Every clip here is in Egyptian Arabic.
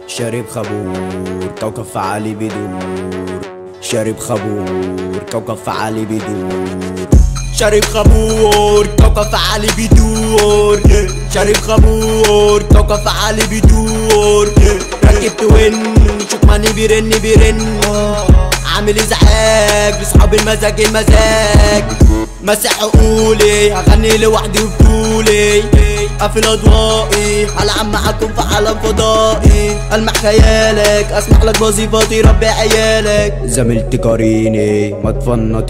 شارب خبور كوكب فعالي بيدور شارب خبور كوكب فعالي بيدور شارب خمور كوكب فعالي بيدور شارب خمور كوكب فعالي بيدور ركبت وين شوك ماني بيرن بيرن عامل ازعاج لصحاب المزاج المزاج مسح عقولي اغني لوحدي وبطولي قافل اضوائي العب معاكم في عالم فضائي المح خيالك اسمح لك وظيفتي ربي عيالك زميلتي قاريني ما تفنطي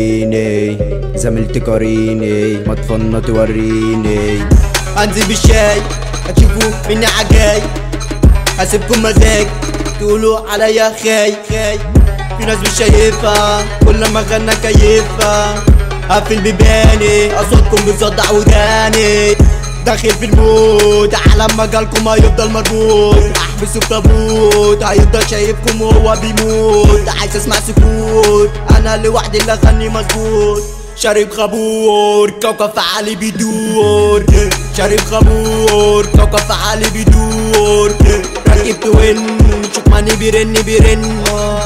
وريني زميلتي قاريني ما تفنطي وريني انزل بالشاي هتشوفوا مني عجاي هسيبكم مزاج تقولوا عليا خاي خاي في ناس مش شايفها كل ما غنى كيفها قافل بيباني اصواتكم بتصدع وداني داخل في الموت على مجالكم هيفضل مربوط احبسه في تابوت هيفضل شايفكم وهو بيموت عايز اسمع سكوت انا لوحدي اللي اغني مظبوط شارب خمور كوكب فعالي بيدور شارب خمور كوكب فعالي بيدور ركبت وين شوك ماني بيرن بيرن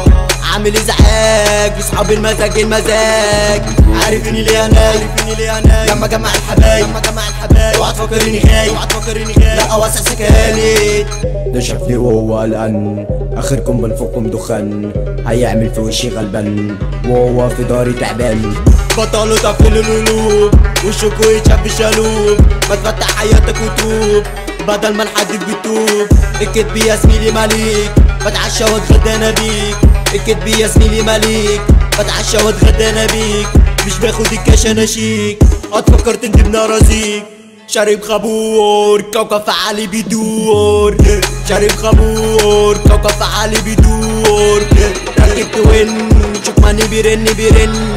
عامل ازعاج لصحاب المزاج المزاج عارفني ليه انا عارفني ليه انا لما جمع الحبايب لما جمع الحبايب اوعى تفكرني خايف اوعى تفكرني خايف لا اوسع سكالي ده شافني وهو قلقان اخركم بنفكم دخان هيعمل في وشي غلبان وهو في داري تعبان بطلوا تقفل القلوب وشكوا يتشاف الشالوب ما تفتح حياتك وتوب بدل ما الحديد بتوب الكدب يا زميلي مليك بتعشى واتغدى انا بيك الكدب يا زميلي مليك بتعشى واتغدى انا بيك مش باخد الكاش انا شيك هتفكر تندب رزيق شارب خمور كوكب فعالي بيدور شارب خمور كوكب فعالي بيدور ركبت وين شوك ماني بيرن بيرن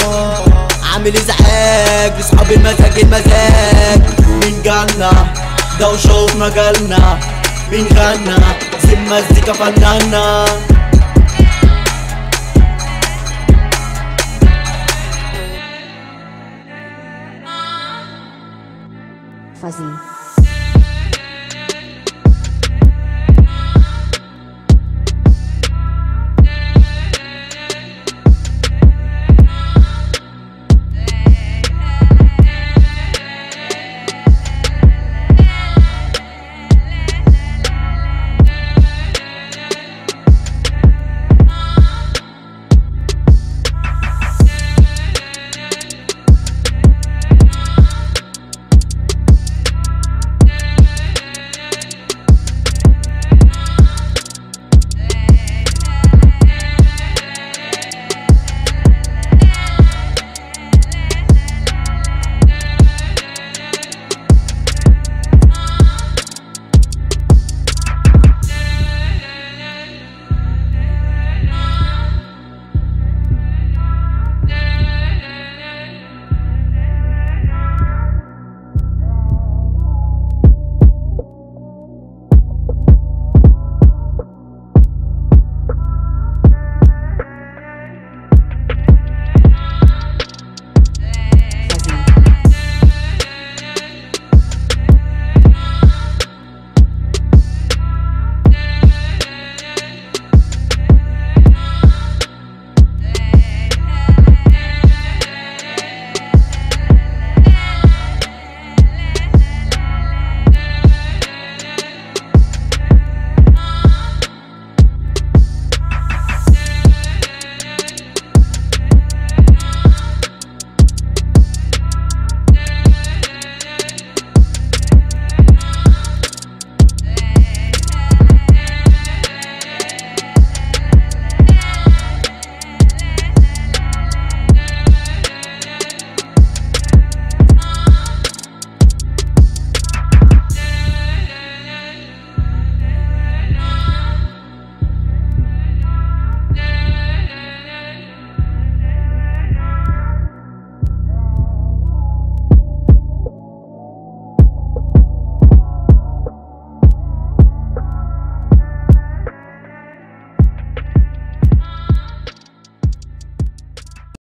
عامل ازعاج لصحاب المزاج المزاج مين جالنا دوشة في مجالنا مين غنى زي مزيكا فنانة Fuzzy.